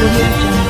audio jungle.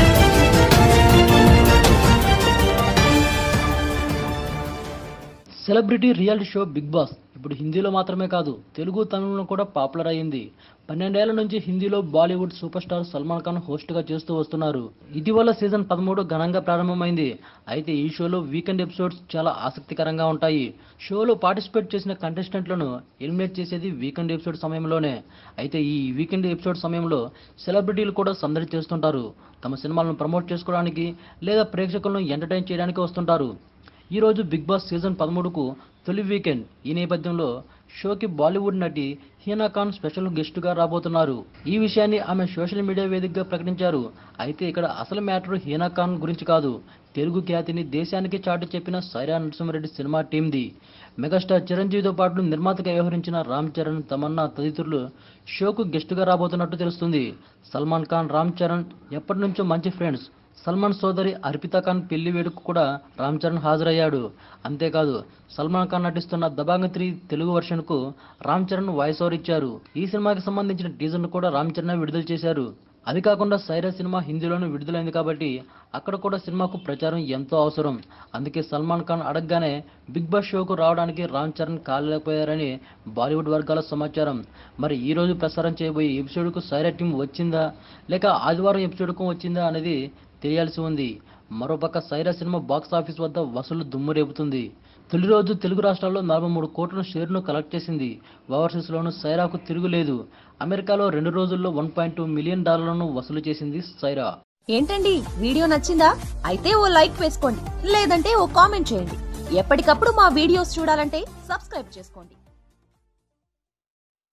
Celebrity reality show Bigg Boss ఇప్పుడు హిందీలో మాత్రమే కాదు తెలుగు తమిళంలో కూడా పాపులర్ అయ్యింది పన్నెండేళ్ల నుంచి హిందీలో బాలీవుడ్ సూపర్ స్టార్ సల్మాన్ ఖాన్ హోస్ట్గా చేస్తూ వస్తున్నారు ఇటీవల సీజన్ పదమూడు ఘనంగా ప్రారంభమైంది అయితే ఈ షోలో వీకెండ్ ఎపిసోడ్స్ చాలా ఆసక్తికరంగా ఉంటాయి షోలో పార్టిసిపేట్ చేసిన కంటెస్టెంట్లను ఎలిమినేట్ చేసేది వీకెండ్ ఎపిసోడ్ సమయంలోనే అయితే ఈ వీకెండ్ ఎపిసోడ్ సమయంలో సెలబ్రిటీలు కూడా సందడి చేస్తుంటారు తమ సినిమాలను ప్రమోట్ చేసుకోవడానికి లేదా ప్రేక్షకులను ఎంటర్టైన్ చేయడానికి వస్తుంటారు ఈ రోజు బిగ్ బాస్ సీజన్ పదమూడుకు తొలి వీకెండ్ ఈ నేపథ్యంలో షోకి బాలీవుడ్ నటి హీనా ఖాన్ స్పెషల్ గెస్టుగా రాబోతున్నారు ఈ విషయాన్ని ఆమె సోషల్ మీడియా వేదికగా ప్రకటించారు అయితే ఇక్కడ అసలు మ్యాటర్ హీనా ఖాన్ గురించి కాదు తెలుగు ఖ్యాతిని దేశానికి చాటి చెప్పిన సైరా నరసింహారెడ్డి సినిమా టీంది మెగాస్టార్ చిరంజీవితో పాటు నిర్మాతగా వ్యవహరించిన రామ్ చరణ్ తమన్నా తదితరులు షోకు గెస్టుగా రాబోతున్నట్టు తెలుస్తుంది సల్మాన్ ఖాన్ రామ్ చరణ్ ఎప్పటి నుంచో మంచి ఫ్రెండ్స్ సల్మాన్ సోదరి అర్పితా ఖాన్ పెళ్లి వేడుక కూడా రామ్ చరణ్ హాజరయ్యాడు అంతేకాదు సల్మాన్ ఖాన్ నటిస్తున్న దబాంగ్ త్రీ తెలుగు వర్షన్కు రామ్ చరణ్ వాయిస్ ఓవర్ ఇచ్చారు ఈ సినిమాకి సంబంధించిన టీజర్ను కూడా రామ్ చరణ్ విడుదల చేశారు అది కాకుండా సైరా సినిమా హిందీలోనూ విడుదలైంది కాబట్టి అక్కడ కూడా సినిమాకు ప్రచారం ఎంతో అవసరం అందుకే సల్మాన్ ఖాన్ అడగగానే బిగ్ బాస్ షోకు రావడానికి రామ్ చరణ్ కాలేకపోయారని బాలీవుడ్ వర్గాల సమాచారం మరి ఈ రోజు ప్రసారం చేయబోయే ఎపిసోడ్కు సైరా టీం వచ్చిందా లేక ఆదివారం ఎపిసోడ్కు వచ్చిందా అనేది తెలియాల్సి ఉంది మరోపక్క సైరా సినిమా బాక్స్ ఆఫీస్ వద్ద వసూలు దుమ్ము రేపుతుంది తొలి రోజు తెలుగు రాష్ట్రాల్లో నలభై మూడు కోట్ల షేర్ను కలెక్ట్ చేసింది ఓవర్సీస్లోనూ సైరాకు తిరుగులేదు అమెరికాలో రెండు రోజుల్లో వన్ పాయింట్ టూ మిలియన్ డాలర్లను వసూలు చేసింది సైరా ఏంటండి వీడియో నచ్చిందా అయితే ఓ లైక్ వేసుకోండి లేదంటే ఓ కామెంట్ చేయండి ఎప్పటికప్పుడు మా వీడియోస్ చూడాలంటే సబ్స్క్రైబ్ చేసుకోండి